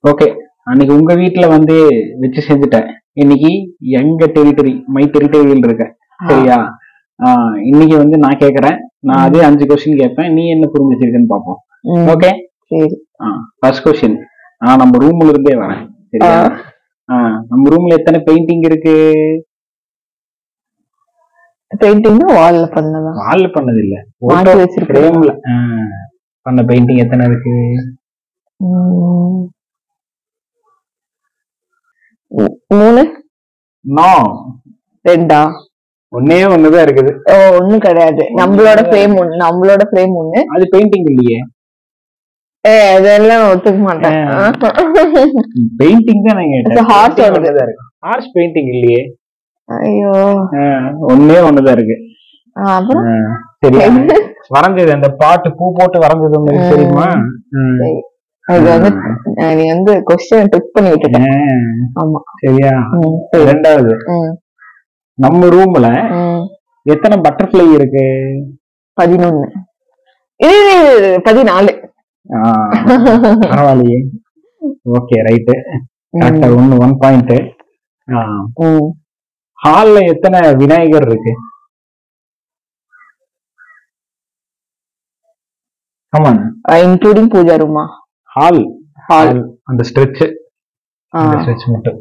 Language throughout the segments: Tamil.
ஓகே அன்னைக்கு உங்க வீட்ல வந்து வச்சு செஞ்சுட்டேன் இன்னைக்கு எங்க டெரிட்டரி மை டெரிட்டரியில் இருக்க சரியா ஆஹ் இன்னைக்கு வந்து நான் கேக்குறேன் நான் அதே அஞ்சு கொஸ்டின் கேட்பேன் நீ என்ன புரிஞ்சு வச்சிருக்கன்னு பார்ப்போம் ம், ஓகே சரி ஃபர்ஸ்ட் கொஸ்டின் நான் நம்ம ரூம்ல இருந்தே வரேன் சரியா ஆஹ் நம்ம ரூம்ல எத்தனை பெயிண்டிங் இருக்கு பெயிண்டிங் வால்ல பண்ணதா வால்ல பண்ணது இல்ல மாட்டி வச்சிருக்கேன் ஃப்ரேம்ல பண்ண பெயிண்டிங் எத்தனை இருக்கு ம். மூ- மூணு நோ ரெண்டா ஒன்னே ஒண்ணுதான் இருக்குது ஓ ஒண்ணும் கிடையாது நம்மளோட ஃப்ரேம் ஒண்ணு நம்மளோட ஃப்ரேம் ஒண்ணு அது பெயிண்டிங் இல்லையே ஏ அதெல்லாம் நான் ஒத்துக்க மாட்டேன் பெயிண்டிங் தான் நான் அது கேட்டேன் heart Painting ஓடது. ஒண்ணுதான் இருக்கு ஹார்ஸ் பெயிண்டிங் இல்லையே ஐயோ ஆஹ் ஒண்ணே ஒண்ணுதான் இருக்கு ஆ, அப்புறம் ஆஹ் சரியா வரைஞ்சது அந்த பாட்டு பூ போட்டு வரைஞ்சது ஒண்ணு இருக்கு தெரியுமா ம். சரி. அது வந்து அஹ், நீ வந்து கொஸ்டின் ட்ரிக் பண்ணி விட்டுட்டேன் ஆஹ் ஆமா சரியா ம், சரி. ரெண்டாவது ம், நம்ம ரூம்ல ம். எத்தனை பட்டர்ஃப்ளை இருக்கு பதினொன்னு இது இது, இது, பதினாலு ஆஹ் பரவாயில்லையே ஓகே ரைட்டு கரெக்டா ஒன்னு ஒன் பாயிண்ட் ம். ஹால்ல எத்தனை விநாயகர் இருக்கு ஆமாங்க இன்க்ளூடிங் பூஜா ரூமா ஹால் ஹால் ஹால் அந்த ஸ்ட்ரெச் அந்த ஸ்ட்ரெச் மட்டும்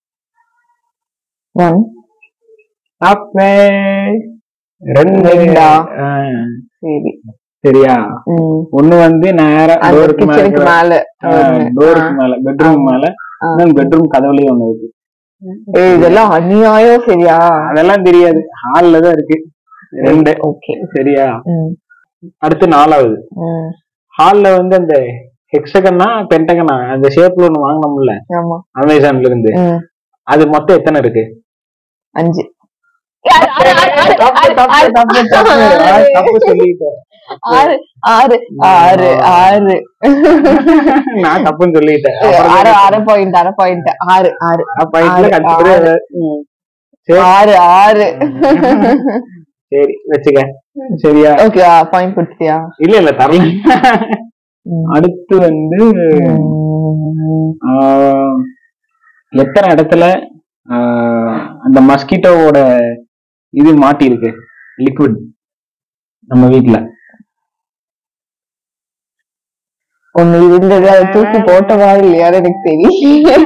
ஒன் அப்பே ரெண்டு ரெண்டா? ஆ, சரி சரியா ம். ஒண்ணு வந்து நேரா அந்த டோருக்கு கிச்சனுக்கு மேல மேல ஒண்ணு. டோருக்கு மேல பெட்ரூம் மேல ஆ. இன்னும் பெட்ரூம் கதவுலயே ஒண்ணு இருக்கு ஏய், இதெல்லாம் அநியாயம் சரியா அதெல்லாம் தெரியாது ஹால்ல தான் இருக்கு ரெண்டு ஓகே சரியா ம், அடுத்து நாலாவது ம். ஹால்ல வந்து அந்த ஹெக்ஸகனா பென்டகனா அந்த ஷேப்ல ஒண்ணு வாங்கினோம்ல ஆமா அமேசான்ல இருந்து ம். அது மொத்தம் எத்தனை இருக்கு அஞ்சு தப்பு, தப்பு, தப்பு, தப்பு. ஆ, தப்பு சொல்லிட்டேன் ஆறு ஆறு ஆறு ஆறு நான் தப்புன்னு சொல்லிட்டேன் அரை அரை பாயிண்ட் அரை பாயிண்ட் ஆறு ஆறு அப்ப இதுல ஆறு, கண்டிப்பா ஆறு. ம். சரி ஆறு ஆறு சரி வச்சுக்க சரியா ஓகே பாயிண்ட் கொடுத்தியா இல்ல இல்ல தரல ம். அடுத்து வந்து ம். ஆஹ், எத்தனை இடத்துல ஆஹ், அந்த மஸ்கிட்டோவோட இது மாட்டி இருக்கு லிக்விட் நம்ம வீட்ல ஒண்ணு இருந்தது அதை தூக்கி போட்டவா இல்லையான்னு எனக்கு தெரியும்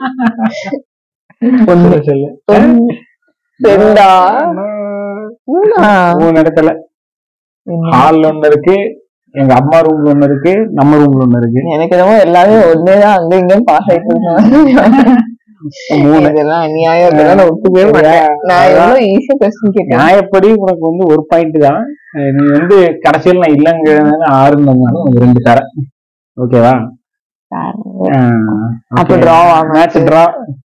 ஒண்ணு சொல்லு, சொல்லு ஒண்ணு, ரெண்டா மூணா? மூணு இடத்துல என்ன? ஹால்ல ஒண்ணு இருக்கு எங்க அம்மா ரூம்ல ஒண்ணு இருக்கு நம்ம ரூம்ல ஒண்ணு இருக்கு எனக்கு என்னமோ எல்லாமே ஒன்னேதான் அங்க இங்கேயும் பாஸ் ஆயிட்டு இருந்தாங்க மூணு இதெல்லாம் அநியாயம் இதெல்லாம் நான் ஒத்துக்கவே மாட்டேன் நான் எவ்வளவு ஈஸியா கொஸ்டின் கேட்டேன் நியாயப்படி உனக்கு வந்து ஒரு பாயிண்ட் தான் அஹ் நீ வந்து கடைசியில் நான் இல்லைங்கிறதுனால ஆறுனாலும் உனக்கு ரெண்டு தரேன் ஓகேவா அப்ப draw ஆகும். Match draw